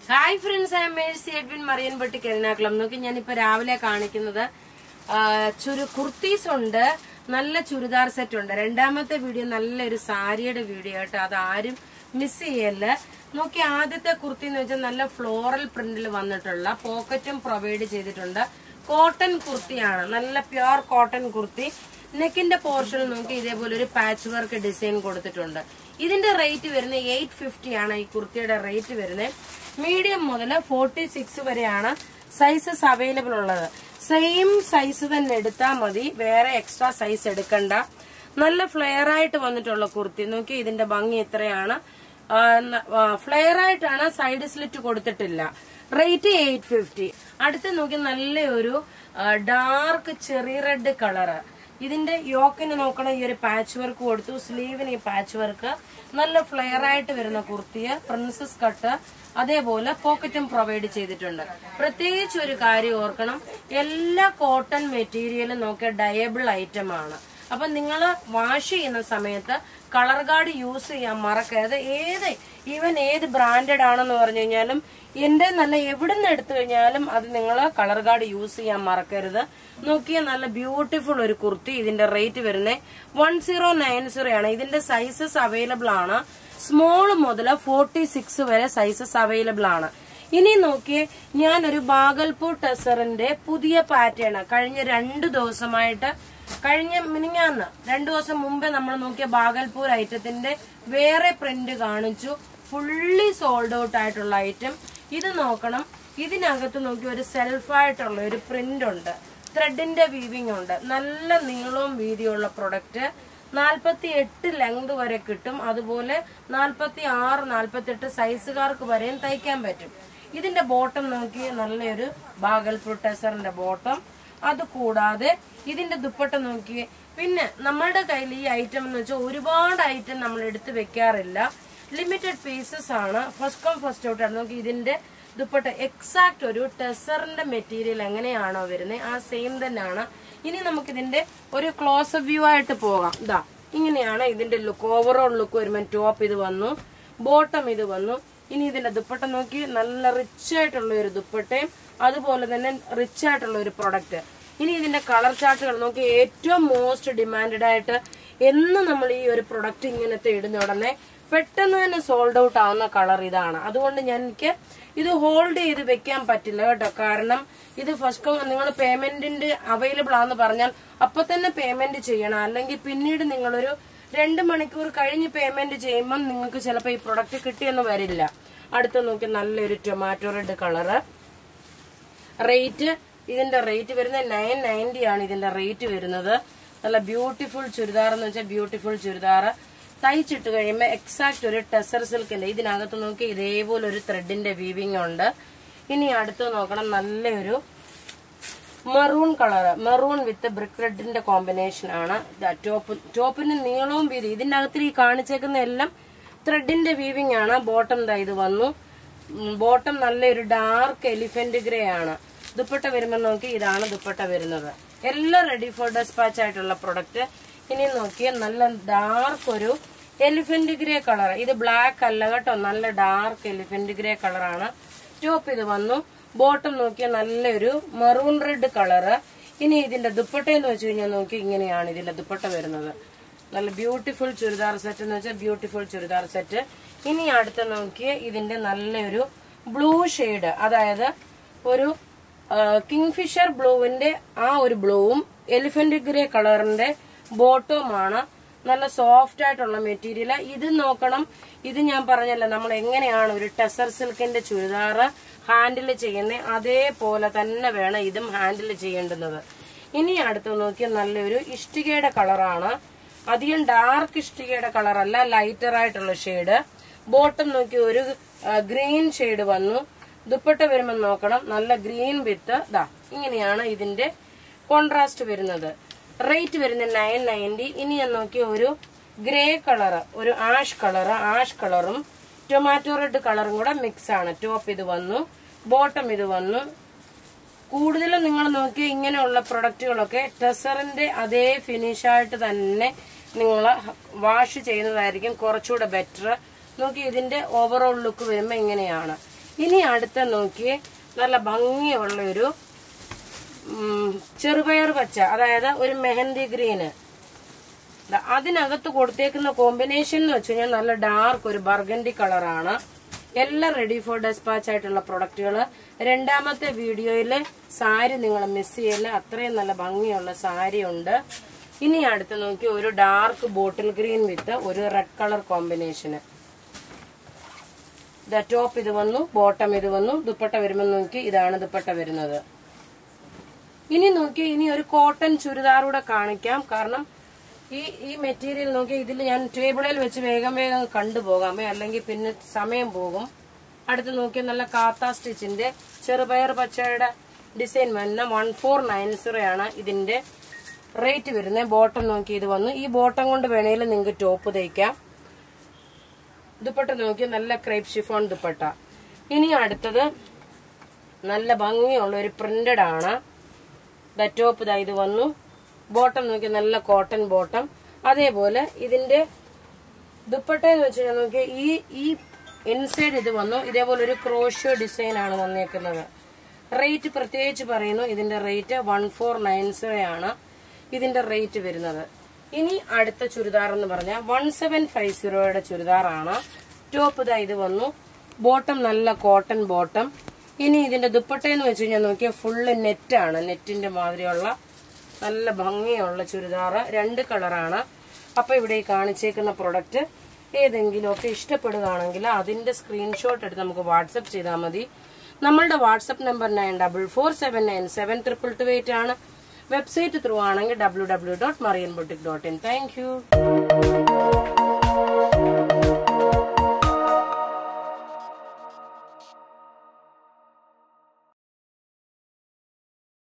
hi friends I Mercy Edwin Marian പട്ടി എറണാകുളം നോക്കി ഞാനിപ്പോ രാവിലെ കാണിക്കുന്നത് ആ, ചുരു കുർത്തീസ് ഉണ്ട് നല്ല ചുരിദാർ സെറ്റ് ഉണ്ട് രണ്ടാമത്തെ വീഡിയോ നല്ലൊരു സാരിയുടെ വീഡിയോ ആയിട്ട് അത് ആരും മിസ് ചെയ്യല്ല നോക്കി ആദ്യത്തെ കുർത്തി എന്ന് വെച്ചാൽ നല്ല ഫ്ലോറൽ പ്രിന്റിൽ വന്നിട്ടുള്ള പോക്കറ്റും പ്രൊവൈഡ് ചെയ്തിട്ടുണ്ട് കോട്ടൺ കുർത്തിയാണ് നല്ല പ്യുർ കോട്ടൺ കുർത്തി നെക്കിന്റെ പോർഷനിൽ നോക്കി ഇതേപോലെ ഒരു പാച്ച് വർക്ക് ഡിസൈൻ കൊടുത്തിട്ടുണ്ട് ഇതിന്റെ റേറ്റ് വരുന്നത് എയ്റ്റ് ഫിഫ്റ്റി ആണ് ഈ കുർത്തിയുടെ റേറ്റ് വരുന്നത് മീഡിയം മുതൽ ഫോർട്ടി സിക്സ് വരെയാണ് സൈസസ് അവൈലബിൾ ഉള്ളത് സെയിം സൈസ് തന്നെ എടുത്താൽ മതി വേറെ എക്സ്ട്രാ സൈസ് എടുക്കണ്ട നല്ല ഫ്ലെയർ ആയിട്ട് വന്നിട്ടുള്ള കുർത്തി നോക്കി ഇതിന്റെ ഭംഗി ഇത്രയാണ് ഫ്ലെയർ ആയിട്ടാണ് സൈഡ് സ്ലിറ്റ് കൊടുത്തിട്ടില്ല റേറ്റ് എയ്റ്റ് ഫിഫ്റ്റി അടുത്ത് നോക്കി നല്ലൊരു ഡാർക്ക് ചെറി റെഡ് കളറ് ഇതിന്റെ യോക്കിന് നോക്കണം ഈ ഒരു പാച്ച് വർക്ക് കൊടുത്തു സ്ലീവിന് ഈ പാച്ച് വർക്ക് നല്ല ഫ്ലെയർ ആയിട്ട് വരുന്ന കുർത്തിയ പ്രിൻസസ് കട്ട് അതേപോലെ പോക്കറ്റും പ്രൊവൈഡ് ചെയ്തിട്ടുണ്ട് പ്രത്യേകിച്ച് ഒരു കാര്യം ഓർക്കണം എല്ലാ കോട്ടൺ മെറ്റീരിയലും നോക്കിയ ഡയബിൾ ഐറ്റം ആണ് അപ്പൊ നിങ്ങൾ വാഷ് ചെയ്യുന്ന സമയത്ത് കളർ ഗാർഡ് യൂസ് ചെയ്യാൻ മറക്കരുത് ഏത് ഈവൻ ഏത് ബ്രാൻഡഡ് ആണെന്ന് പറഞ്ഞു കഴിഞ്ഞാലും എന്റെ നല്ല എവിടുന്ന് എടുത്തു കഴിഞ്ഞാലും അത് നിങ്ങൾ കളർ ഗാർഡ് യൂസ് ചെയ്യാൻ മറക്കരുത് നോക്കിയ നല്ല ബ്യൂട്ടിഫുൾ ഒരു കുർത്തി ഇതിന്റെ റേറ്റ് വരുന്നത് വൺ സീറോ നയൻ സീറോ ആണ് ഇതിന്റെ സൈസസ് അവൈലബിൾ ആണ് സ്മോൾ മുതൽ ഫോർട്ടി സിക്സ് വരെ സൈസസ് അവൈലബിൾ ആണ് ഇനി നോക്കിയേ ഞാനൊരു ബാഗൽപൂർ ടെസറിന്റെ പുതിയ പാറ്റേൺ കഴിഞ്ഞ രണ്ട് ദിവസമായിട്ട് കഴിഞ്ഞ മിനിങ്ങാന്ന് രണ്ടു ദിവസം മുമ്പേ നമ്മൾ നോക്കിയ ബാഗൽപൂർ ഐറ്റത്തിന്റെ വേറെ പ്രിന്റ് കാണിച്ചു ഫുള്ളി സോൾഡ് ഔട്ട് ആയിട്ടുള്ള ഐറ്റം ഇത് നോക്കണം ഇതിനകത്ത് നോക്കി ഒരു സെൽഫായിട്ടുള്ള ഒരു പ്രിന്റ് ഉണ്ട് ത്രെഡിന്റെ വീവിംഗ് ഉണ്ട് നല്ല നീളവും വീതിയുള്ള പ്രൊഡക്റ്റ് നാൽപ്പത്തി എട്ട് ലെങ്ത് വരെ കിട്ടും അതുപോലെ നാൽപ്പത്തി ആറ് നാൽപ്പത്തി എട്ട് സൈസുകാർക്ക് വരെയും തയ്ക്കാൻ പറ്റും ഇതിന്റെ ബോട്ടം നോക്കി നല്ലൊരു ബാഗൽപൂർ ടെസറിന്റെ ബോട്ടം അത് കൂടാതെ ഇതിന്റെ ദുപ്പട്ട നോക്കി പിന്നെ നമ്മളുടെ കയ്യിൽ ഈ ഐറ്റം എന്ന് വെച്ചാൽ ഒരുപാട് ഐറ്റം നമ്മൾ എടുത്ത് വെക്കാറില്ല ലിമിറ്റഡ് പീസസ് ആണ് ഫസ്റ്റ് കം ഫസ്റ്റ് ഔട്ട് ആണ് നോക്കി ഇതിന്റെ ദുപ്പട്ട എക്സാക്ട് ഒരു ടെസറിന്റെ മെറ്റീരിയൽ എങ്ങനെയാണോ വരുന്നത് ആ സെയിം തന്നെയാണ് ഇനി നമുക്ക് ഇതിന്റെ ഒരു ക്ലോസ് വ്യൂ ആയിട്ട് പോകാം ഇതാ ഇങ്ങനെയാണ് ഇതിന്റെ ലുക്ക് ഓവറോൾ ലുക്ക് വരുമ്പോൾ ടോപ്പ് ഇത് വന്നു ബോട്ടം ഇത് വന്നു ഇനി ഇതിന്റെ ദുപ്പട്ട നോക്കി നല്ല റിച്ച് ആയിട്ടുള്ള ഒരു ദുപ്പട്ടയും അതുപോലെ തന്നെ റിച്ച് ആയിട്ടുള്ള ഒരു പ്രൊഡക്റ്റ് ഇനി ഇതിന്റെ കളർ ചാർട്ടുകൾ നോക്കി ഏറ്റവും മോസ്റ്റ് ഡിമാൻഡഡ് ആയിട്ട് എന്ന് നമ്മൾ ഈ ഒരു പ്രൊഡക്റ്റ് ഇങ്ങനത്തെ ഇടുന്ന ഉടനെ പെട്ടെന്ന് തന്നെ സോൾഡ് ഔട്ട് ആവുന്ന കളർ ഇതാണ് അതുകൊണ്ട് ഞാൻ എനിക്ക് ഇത് ഹോൾഡ് ചെയ്ത് വെക്കാൻ പറ്റില്ല കേട്ടോ കാരണം ഇത് ഫസ്റ്റ് നിങ്ങൾ പേയ്മെന്റിന്റെ അവൈലബിൾ ആണെന്ന് പറഞ്ഞാൽ അപ്പൊ തന്നെ പേയ്മെന്റ് ചെയ്യണം അല്ലെങ്കിൽ പിന്നീട് നിങ്ങളൊരു രണ്ട് മണിക്കൂർ കഴിഞ്ഞ് പേയ്മെന്റ് ചെയ്യുമ്പോൾ നിങ്ങൾക്ക് ചിലപ്പോൾ ഈ പ്രൊഡക്റ്റ് കിട്ടിയെന്ന് വരില്ല അടുത്ത നോക്കി നല്ലൊരു ടൊമാറ്റോ റെഡ് കളറ് റേറ്റ് ഇതിന്റെ റേറ്റ് വരുന്നത് നയൻ നയൻറ്റി ആണ് ഇതിന്റെ റേറ്റ് വരുന്നത് നല്ല ബ്യൂട്ടിഫുൾ ചുരിദാർ എന്ന് വെച്ചാൽ ബ്യൂട്ടിഫുൾ ചുരിദാർ തയ്ച്ചിട്ട് കഴിയുമ്പോൾ എക്സാക്ട് ഒരു ടെസർ സിൽക്കിന്റെ ഇതിനകത്ത് നോക്കി ഇതേപോലെ ഒരു ത്രെഡിന്റെ വീവിംഗ് ഉണ്ട് ഇനി അടുത്ത് നോക്കണം നല്ലൊരു maroon colour maroon with brick റെഡിന്റെ കോമ്പിനേഷൻ ആണ് ദാ ടോപ്പ് ടോപ്പിന് നീളവും വീതി ഇതിന്റെ അകത്തിൽ ഈ കാണിച്ചേക്കുന്ന എല്ലാം ത്രെഡിന്റെ വീവിംഗ് ആണ് ബോട്ടം ദാ ഇത് വന്നു ബോട്ടം നല്ലൊരു ഡാർക്ക് എലിഫന്റ് ഗ്രേ ആണ് ദുപ്പട്ട വരുമ്പോൾ നോക്കി ഇതാണ് ദുപ്പട്ട വരുന്നത് എല്ലാം റെഡി ഫോർ ഡെസ്പാച്ച് ആയിട്ടുള്ള പ്രൊഡക്റ്റ് ഇനി നോക്കിയാൽ നല്ല ഡാർക്ക് ഒരു എലിഫന്റ് ഗ്രേ കളർ ഇത് ബ്ലാക്ക് അല്ല കേട്ടോ നല്ല ഡാർക്ക് എലിഫന്റ് ഗ്രേ കളറാണ് ടോപ്പ് ഇത് വന്നു ബോട്ടം നോക്കിയാൽ നല്ലൊരു മെറൂൺ റെഡ് കളറ് ഇനി ഇതിന്റെ ദുപ്പട്ട എന്ന് വെച്ച് കഴിഞ്ഞാൽ നോക്കി ഇങ്ങനെയാണ് ഇതിന്റെ ദുപ്പട്ട വരുന്നത് നല്ല ബ്യൂട്ടിഫുൾ ചുരിദാർ സെറ്റ് എന്ന് വെച്ചാൽ ബ്യൂട്ടിഫുൾ ചുരിദാർ സെറ്റ് ഇനി അടുത്ത നോക്കിയ ഇതിന്റെ നല്ലൊരു ബ്ലൂ ഷെയ്ഡ് അതായത് ഒരു കിങ്ഫിഷർ ബ്ലൂവിന്റെ ആ ഒരു ബ്ലൂവും എലിഫന്റ് ഗ്രേ കളറിന്റെ ബോട്ടവുമാണ് നല്ല സോഫ്റ്റ് ആയിട്ടുള്ള മെറ്റീരിയൽ ഇത് നോക്കണം ഇത് ഞാൻ പറഞ്ഞല്ലോ നമ്മൾ എങ്ങനെയാണ് ഒരു ടെസർ സിൽക്കിന്റെ ചുരിദാർ ഹാൻഡിൽ ചെയ്യുന്നത് അതേപോലെ തന്നെ വേണം ഇതും ഹാൻഡിൽ ചെയ്യേണ്ടുന്നത് ഇനി അടുത്ത് നോക്കിയാൽ നല്ലൊരു ഇഷ്ടികയുടെ കളറാണ് അധികം ഡാർക്ക് ഇഷ്ടികയുടെ കളറല്ല ലൈറ്റർ ആയിട്ടുള്ള ഷെയ്ഡ് ബോട്ടം നോക്കി ഒരു ഗ്രീൻ ഷെയ്ഡ് വന്നു ദുപ്പട്ട വരുമ്പോൾ നോക്കണം നല്ല ഗ്രീൻ വിത്ത് ദാ ഇങ്ങനെയാണ് ഇതിന്റെ കോൺട്രാസ്റ്റ് വരുന്നത് റേറ്റ് വരുന്നത് നയൻ നയൻറ്റി ഇനി ഞാൻ നോക്കിയ ഒരു ഗ്രേ കളർ ഒരു ആഷ് കളർ ആഷ് കളറും ടൊമാറ്റോ റെഡ് കളറും കൂടെ മിക്സ് ആണ് ടോപ്പ് ഇത് വന്നു ബോട്ടം ഇത് വന്നു കൂടുതലും നിങ്ങൾ നോക്കിയ ഇങ്ങനെയുള്ള പ്രൊഡക്റ്റുകളൊക്കെ ടെസറിന്റെ അതേ ഫിനിഷായിട്ട് തന്നെ നിങ്ങൾ വാഷ് ചെയ്യുന്നതായിരിക്കും കുറച്ചുകൂടെ ബെറ്റർ നോക്കി ഇതിന്റെ ഓവറോൾ ലുക്ക് വരുമ്പോൾ ഇങ്ങനെയാണ് ഇനി അടുത്ത നോക്കിയേ നല്ല ഭംഗിയുള്ള ഒരു ഉം, ചെറുപയർ പച്ച അതായത് ഒരു മെഹന്തി ഗ്രീന് ദാ അതിനകത്ത് കൊടുത്തേക്കുന്ന കോമ്പിനേഷൻ എന്ന് വെച്ച് കഴിഞ്ഞാൽ നല്ല ഡാർക്ക് ഒരു ബർഗൻഡി കളറാണ് എല്ലാം റെഡി ഫോർ ഡെസ്പാച്ച് ആയിട്ടുള്ള പ്രൊഡക്റ്റുകൾ രണ്ടാമത്തെ വീഡിയോയില് സാരി നിങ്ങൾ മിസ് ചെയ്യല്ല അത്രയും നല്ല ഭംഗിയുള്ള സാരി ഉണ്ട് ഇനി അടുത്ത് നോക്കി ഒരു ഡാർക്ക് ബോട്ടിൽ ഗ്രീൻ വിത്ത് ഒരു റെഡ് കളർ കോമ്പിനേഷന് ദ ടോപ്പ് ഇത് വന്നു ബോട്ടം ഇത് വന്നു ദുപ്പട്ട വരുമ്പോൾ നോക്കി ഇതാണ് ദുപ്പട്ട വരുന്നത് ഇനി നോക്കി ഇനി ഒരു കോട്ടൺ ചുരിദാറൂടെ കാണിക്കാം കാരണം ഈ ഈ മെറ്റീരിയൽ നോക്കി ഇതിൽ ഞാൻ ടേബിളിൽ വെച്ച് വേഗം വേഗം കണ്ടുപോകാമേ അല്ലെങ്കിൽ പിന്നെ സമയം പോകും അടുത്ത് നോക്കി നല്ല കാത്ത സ്റ്റിച്ചിന്റെ ചെറുപയർ പച്ചയുടെ ഡിസൈൻ വരുന്ന വൺ ഫോർ നയൻ സീറോ ആണ് ഇതിന്റെ റേറ്റ് വരുന്നത് ബോട്ടം നോക്കി ഇത് വന്നു ഈ ബോട്ടം കൊണ്ട് വേണേലും നിങ്ങൾക്ക് ടോപ്പ് തയ്ക്കാം ദുപ്പട്ട നോക്കി നല്ല ക്രേപ്പ് ഷിഫോൺ ദുപ്പട്ട ഇനി അടുത്തത് നല്ല ഭംഗിയുള്ള ഒരു പ്രിന്റഡ് ആണ് ദ ടോപ്പ് ഇതാ ഇത് വന്നു ബോട്ടം നോക്കി നല്ല കോട്ടൺ ബോട്ടം അതേപോലെ ഇതിന്റെ ദുപ്പട്ട എന്ന് വെച്ച് കഴിഞ്ഞാൽ നോക്കി ഈ ഈ ഇൻസൈഡ് ഇത് വന്നു ഇതേപോലെ ഒരു ക്രോഷ്യോ ഡിസൈൻ ആണ് വന്നേക്കുന്നത് റേറ്റ് പ്രത്യേകിച്ച് പറയുന്നു ഇതിന്റെ rate one four nine zero ആണ് ഇതിന്റെ റേറ്റ് വരുന്നത് ഇനി അടുത്ത ചുരിദാർ എന്ന് പറഞ്ഞാൽ വൺ സെവൻ ഫൈവ് സീറോയുടെ ചുരിദാറാണ് ടോപ്പ് ഇതാ ഇത് വന്നു ബോട്ടം നല്ല കോട്ടൺ ബോട്ടം ഇനി ഇതിന്റെ ദുപ്പട്ട എന്ന് വെച്ച് കഴിഞ്ഞാൽ നോക്കിയാൽ ഫുള്ള് നെറ്റാണ് നെറ്റിന്റെ മാതിരിയുള്ള നല്ല ഭംഗിയുള്ള ചുരിദാർ രണ്ട് കളറാണ് അപ്പൊ ഇവിടെ ഈ കാണിച്ചേക്കുന്ന പ്രൊഡക്റ്റ് ഏതെങ്കിലും ഒക്കെ ഇഷ്ടപ്പെടുകയാണെങ്കിൽ അതിന്റെ സ്ക്രീൻഷോട്ട് എടുത്ത് നമുക്ക് വാട്സപ്പ് ചെയ്താൽ മതി നമ്മളുടെ WhatsApp number nine double four seven nine seven triple two eight ആണ് വെബ്സൈറ്റ് ത്രൂ ആണെങ്കിൽ W W dot Marian boutique dot in thank U